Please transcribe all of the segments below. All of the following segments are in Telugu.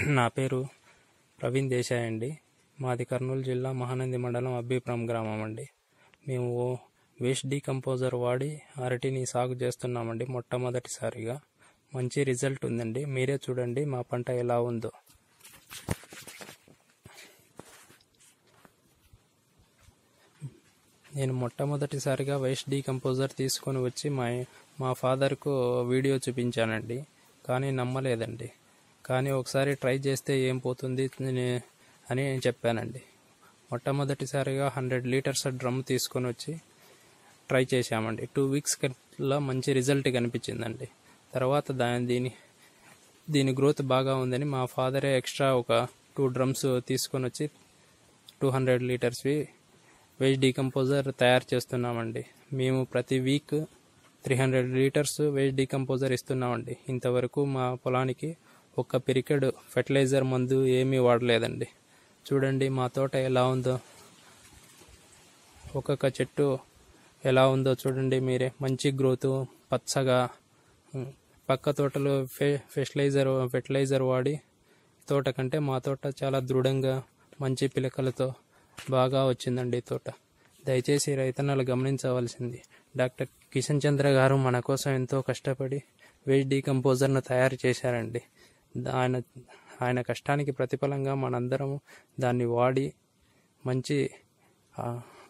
నా పేరు ప్రవీణ్ దేశాయ్ అండి మాది కర్నూలు జిల్లా మహానంది మండలం అబ్బీపురం గ్రామం అండి మేము వేస్ట్ డీకంపోజర్ వాడి అరటిని సాగు చేస్తున్నామండి మొట్టమొదటిసారిగా మంచి రిజల్ట్ ఉందండి మీరే చూడండి మా పంట ఎలా ఉందో నేను మొట్టమొదటిసారిగా వేస్ట్ డీకంపోజర్ తీసుకొని వచ్చి మా మా ఫాదర్కు వీడియో చూపించానండి కానీ నమ్మలేదండి కానీ ఒకసారి ట్రై చేస్తే ఏం పోతుంది అని- అని చెప్పానండి మొట్టమొదటిసారిగా హండ్రెడ్ లీటర్స్ డ్రమ్ తీసుకొని వచ్చి ట్రై చేశామండి టూ వీక్స్ కల్లా మంచి రిజల్ట్ కనిపించిందండి తర్వాత దాని దీని దీని గ్రోత్ బాగా ఉందని మా ఫాదరే ఎక్స్ట్రా ఒక టూ డ్రమ్స్ తీసుకొని వచ్చి టూ హండ్రెడ్ లీటర్స్వి వేస్ట్ డీకంపోజర్ తయారు చేస్తున్నామండి మేము ప్రతి week three hundred litres waste decomposer ఇస్తున్నామండి ఇంతవరకు మా పొలానికి ఒక్క పిరికెడ్ ఫెర్టిలైజర్ మందు ఏమీ వాడలేదండి చూడండి మా తోట ఎలా ఉందో ఒక్కొక్క చెట్టు ఎలా ఉందో చూడండి మీరే మంచి గ్రోత్ పచ్చగా ఉం, పక్క తోటలో ఫె ఫెర్టిలైజర్ ఫెర్టిలైజర్ వాడి తోట కంటే మా తోట చాలా దృఢంగా మంచి పిలకలతో బాగా వచ్చిందండి ఈ తోట దయచేసి రైతన్నలు గమనించవలసింది డాక్టర్ కిషన్ చంద్ర గారు మన కోసం ఎంతో కష్టపడి వేస్ట్ డీకంపోజర్ను తయారు చేశారండి దా- ఆయన ఆయన కష్టానికి ప్రతిఫలంగా మనందరం దాన్ని వాడి మంచి ఆ,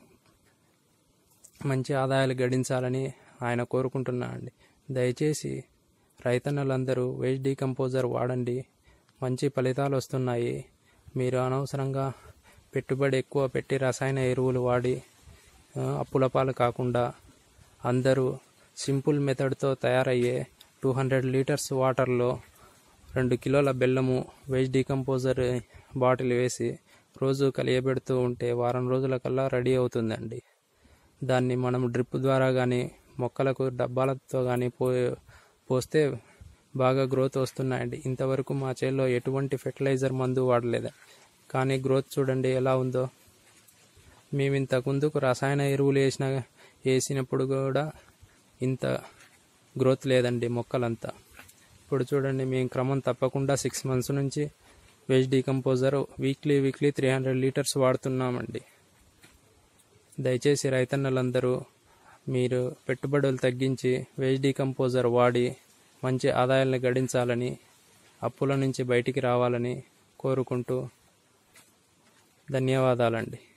మంచి ఆదాయాలు గడించాలని ఆయన కోరుకుంటున్నానండి దయచేసి రైతన్నలందరూ వేస్ట్ డీకంపోజర్ వాడండి మంచి ఫలితాలు వస్తున్నాయి మీరు అనవసరంగా పెట్టుబడి ఎక్కువ పెట్టి రసాయన ఎరువులు వాడి ఆ, అప్పుల పాలు కాకుండా అందరూ సింపుల్ మెథడ్తో తయారయ్యే టూ హండ్రెడ్ లీటర్స్ వాటర్లో రెండు కిలోల బెల్లము వేస్ట్ డీకంపోజర్ బాటిల్ వేసి రోజు కలియబెడుతూ ఉంటే వారం రోజుల కల్లా రెడీ అవుతుందండి దాన్ని మనం డ్రిప్ ద్వారా కానీ మొక్కలకు డబ్బాలతో కానీ పో పోస్తే బాగా గ్రోత్ వస్తున్నాయండి ఇంతవరకు మా చేల్లో ఎటువంటి ఫెర్టిలైజర్ మందు వాడలేదు కానీ గ్రోత్ చూడండి ఎలా ఉందో మేము ఇంతకు ముందుకు రసాయన ఎరువులు వేసిన వేసినప్పుడు కూడా ఇంత గ్రోత్ లేదండి మొక్కలంతా ఇప్పుడు చూడండి మేము క్రమం తప్పకుండా సిక్స్ మంత్స్ నుంచి waste decomposer weekly weekly three hundred litres వాడుతున్నామండి దయచేసి రైతన్నలందరూ మీరు పెట్టుబడులు తగ్గించి వేస్ట్ డీకంపోజర్ వాడి మంచి ఆదాయాలను గడించాలని అప్పుల నుంచి బయటికి రావాలని కోరుకుంటూ ధన్యవాదాలండి